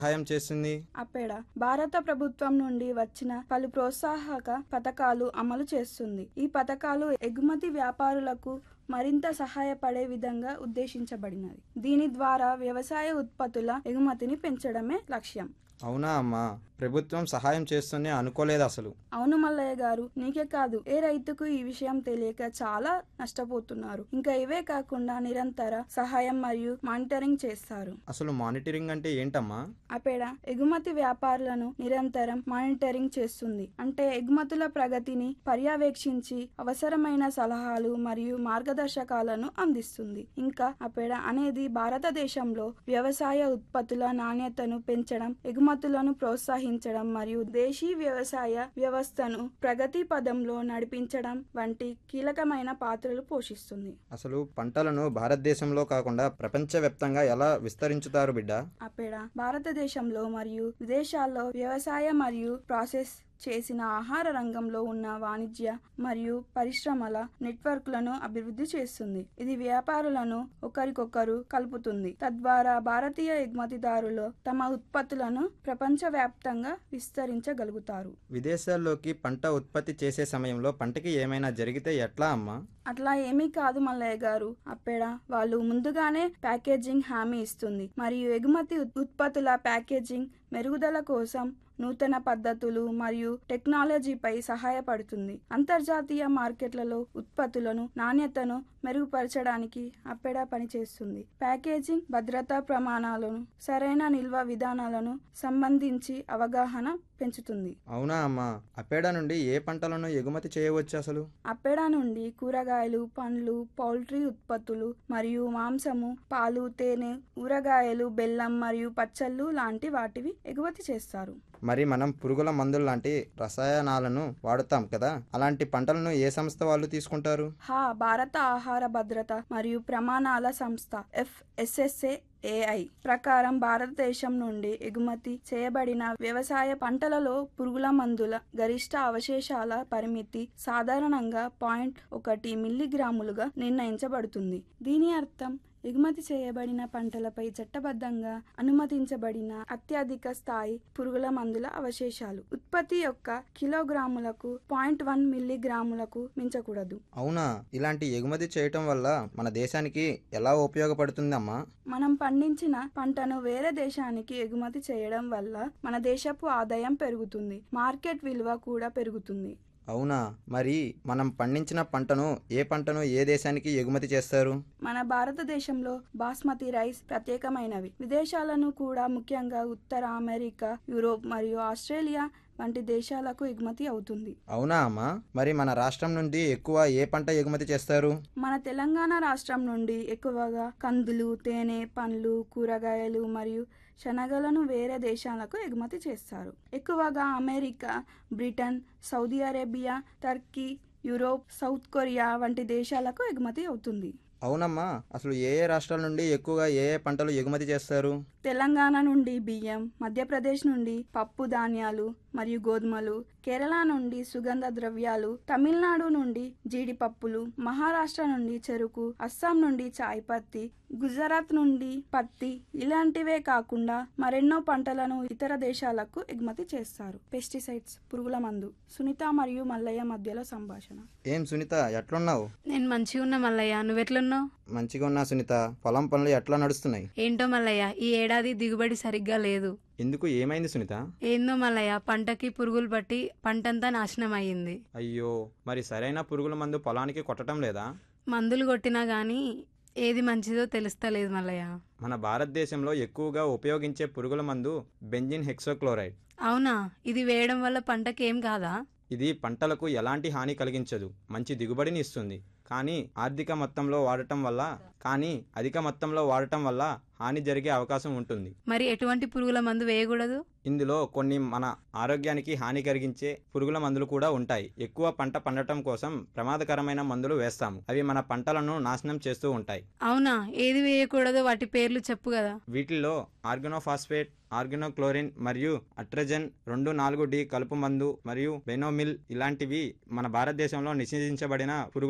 సహాయం చేస్తుంది అపేడ భారత ప్రభుత్వం నుండి వచ్చిన పలు ప్రోత్సాహక పథకాలు అమలు చేస్తుంది ఈ పథకాలు ఎగుమతి వ్యాపారులకు మరింత సహాయపడే విధంగా ఉద్దేశించబడినది దీని ద్వారా వ్యవసాయ ఉత్పత్తుల ఎగుమతిని పెంచడమే లక్ష్యం అవునా అమ్మా ప్రభుత్వం సహాయం చేస్తుంది అనుకోలేదు అసలు అవును మల్లయ్య గారు నీకే కాదు ఏ రైతుకు ఈ విషయం తెలియక చాలా నష్టపోతున్నారు ఇంకా ఇవే కాకుండా నిరంతర సహాయం మరియు మానిటరింగ్ చేస్తారు అసలు మానిటరింగ్ అంటే ఏంటమ్మా అపేడ ఎగుమతి వ్యాపారులను నిరంతరం మానిటరింగ్ చేస్తుంది అంటే ఎగుమతుల ప్రగతిని పర్యవేక్షించి అవసరమైన సలహాలు మరియు మార్గదర్శకాలను అందిస్తుంది ఇంకా అపేడ అనేది భారతదేశంలో వ్యవసాయ ఉత్పత్తుల నాణ్యతను పెంచడం ఎగుమతులను ప్రోత్సహించడం మరియు దేశీ వ్యవసాయ వ్యవస్థను ప్రగతి పదంలో నడిపించడం వంటి కీలకమైన పాత్రలు పోషిస్తుంది అసలు పంటలను భారతదేశంలో కాకుండా ప్రపంచవ్యాప్తంగా ఎలా విస్తరించుతారు బిడ్డ అపేడ భారతదేశంలో మరియు విదేశాల్లో వ్యవసాయ మరియు ప్రాసెస్ చేసిన ఆహార రంగంలో ఉన్న వాణిజ్య మరియు పరిశ్రమల నెట్వర్క్లను అభివృద్ధి చేస్తుంది ఇది వ్యాపారులను ఒకరికొకరు కలుపుతుంది తద్వారా భారతీయ ఎగుమతిదారులు తమ ఉత్పత్తులను ప్రపంచవ్యాప్తంగా విస్తరించగలుగుతారు విదేశాల్లోకి పంట ఉత్పత్తి చేసే సమయంలో పంటకి ఏమైనా జరిగితే ఎట్లా అమ్మా అట్లా ఏమీ కాదు మల్లయ్య గారు అప్పేడ వాళ్ళు ముందుగానే ప్యాకేజింగ్ హామీ ఇస్తుంది మరియు ఎగుమతి ఉత్- ఉత్పత్తుల ప్యాకేజింగ్ మెరుగుదల కోసం నూతన పద్ధతులు మరియు టెక్నాలజీపై సహాయపడుతుంది అంతర్జాతీయ మార్కెట్లలో ఉత్పత్తులను నాణ్యతను మెరుగుపరచడానికి అప్పెడ పనిచేస్తుంది ప్యాకేజింగ్ భద్రతా ప్రమాణాలను సరైన నిల్వ విధానాలను సంబంధించి అవగాహన పెంచుతుంది అవునా అమ్మా అపేడ నుండి ఏ పంటలను ఎగుమతి చేయవచ్చు అసలు అప్పెడ నుండి కూరగాయలు పండ్లు పౌల్ట్రీ ఉత్పత్తులు మరియు మాంసము పాలు తేనె ఊరగాయలు బెల్లం మరియు పచ్చళ్ళు లాంటి వాటివి ఎగుమతి చేస్తారు మరి మనం పురుగుల మందులు లాంటి రసాయనాలను వాడుతాం కదా అలాంటి పంటలను ఏ సంస్థ వాళ్ళు తీసుకుంటారు హా భారత ఆహార భద్రత మరియు ప్రమాణాల సంస్థ ఎఫ్ఎస్ఎస్ఏ ఏఐ ప్రకారం భారతదేశం నుండి ఎగుమతి చేయబడిన వ్యవసాయ పంటలలో పురుగుల మందుల గరిష్ట అవశేషాల పరిమితి సాధారణంగా పాయింట్ ఒకటి మిల్లీగ్రాములుగా నిర్ణయించబడుతుంది దీని అర్థం ఎగుమతి చేయబడిన పంటలపై చట్టబద్ధంగా అనుమతించబడిన అత్యధిక స్థాయి పురుగుల మందుల అవశేషాలు ఉత్పత్తి యొక్క కిలోగ్రాములకు పాయింట్ వన్ మిల్లీగ్రాములకు మించకూడదు అవునా ఇలాంటి ఎగుమతి చేయటం వల్ల మన దేశానికి ఎలా ఉపయోగపడుతుందమ్మా మనం పండించిన పంటను వేరే దేశానికి ఎగుమతి చేయడం వల్ల మన దేశపు ఆదాయం పెరుగుతుంది మార్కెట్ విలువ కూడా పెరుగుతుంది అవునా మరి మనం పండించిన పంటను ఏ పంటను ఏ దేశానికి ఎగుమతి చేస్తారు మన భారతదేశంలో బాస్మతి రైస్ ప్రత్యేకమైనవి విదేశాలను కూడా ముఖ్యంగా ఉత్తర అమెరికా యూరోప్ మరియు ఆస్ట్రేలియా వంటి దేశాలకు ఎగుమతి అవుతుంది అవునా అమ్మా మరి మన రాష్ట్రం నుండి ఎక్కువ ఏ పంట ఎగుమతి చేస్తారు మన తెలంగాణ రాష్ట్రం నుండి ఎక్కువగా కందులు తేనె పండ్లు కూరగాయలు మరియు శనగలను వేరే దేశాలకు ఎగుమతి చేస్తారు ఎక్కువగా America Britain Saudi Arabia Turkey Europe south Korea వంటి దేశాలకు ఎగుమతి అవుతుంది అవునమ్మా అసలు ఏ ఏ రాష్ట్రాల నుండి ఎక్కువగా ఏ ఏ పంటలు ఎగుమతి చేస్తారు తెలంగాణ నుండి బియ్యం మధ్యప్రదేశ్ నుండి పప్పు ధాన్యాలు మరియు గోధుమలు కేరళ నుండి సుగంధ ద్రవ్యాలు తమిళనాడు నుండి జీడిపప్పులు మహారాష్ట్ర నుండి చెరుకు అస్సాం నుండి చాయ్ పత్తి గుజరాత్ నుండి పత్తి ఇలాంటివే కాకుండా మరెన్నో పంటలను ఇతర దేశాలకు ఎగుమతి చేస్తారు పెస్టిసైడ్స్ పురుగుల మందు సునీత మరియు మల్లయ్య మధ్యలో సంభాషణ ఏం సునీత ఎట్లున్నావు నేను మంచిగా ఉన్నా మల్లయ్య నువ్వెట్లున్నావు మంచిగా ఉన్నా సునీత పొలం పనులు ఎట్లా నడుస్తున్నాయి ఏంటో మల్లయ్య ఈ ఏడాది దిగుబడి సరిగ్గా లేదు ఎందుకు ఏమైంది సునీత ఏందో మల్లయ్య పంటకి పురుగులు పట్టి పంటంతా నాశనం అయ్యింది అయ్యో మరి సరైన పురుగుల మందు పొలానికి కొట్టడం లేదా మందులు కొట్టినా గానీ ఏది మంచిదో తెలుస్తలేదు మల్లయ్య మన భారతదేశంలో ఎక్కువగా ఉపయోగించే పురుగుల మందు బెంజిన్ హెక్సోక్లోరైడ్ అవునా ఇది వేయడం వల్ల పంటకి ఏం కాదా ఇది పంటలకు ఎలాంటి హాని కలిగించదు మంచి దిగుబడిని ఇస్తుంది కానీ ఆర్థిక మొత్తంలో వాడటం వల్ల కానీ అధిక మొత్తంలో వాడటం వల్ల హాని జరిగే అవకాశం ఉంటుంది మరి ఎటువంటి పురుగుల మందు వేయకూడదు ఇందులో కొన్ని మన ఆరోగ్యానికి హాని కలిగించే పురుగుల మందులు కూడా ఉంటాయి ఎక్కువ పంట పండటం కోసం ప్రమాదకరమైన మందులు వేస్తాము అవి మన పంటలను నాశనం చేస్తూ ఉంటాయి అవునా ఏది వేయకూడదో వాటి పేర్లు చెప్పు కదా వీటిల్లో ఆర్గనోఫాస్ఫేట్ ఆర్గనోక్లోరిన్ మరియు అట్రజన్ రెండు నాలుగు డి కలుపు మందు మరియు బెనోమిల్ ఇలాంటివి మన భారతదేశంలో నిషేధించబడిన పురుగుల మందులు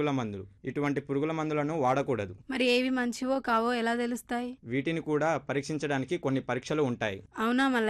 ఇటువంటి పురుగుల మందులను వాడకూడదు మరి ఏవి మంచివో కావో ఎలా తెలుస్తాయి వీటిని కూడా పరీక్షించడానికి కొన్ని పరీక్షలు ఉంటాయి అవునా మల్లయ్య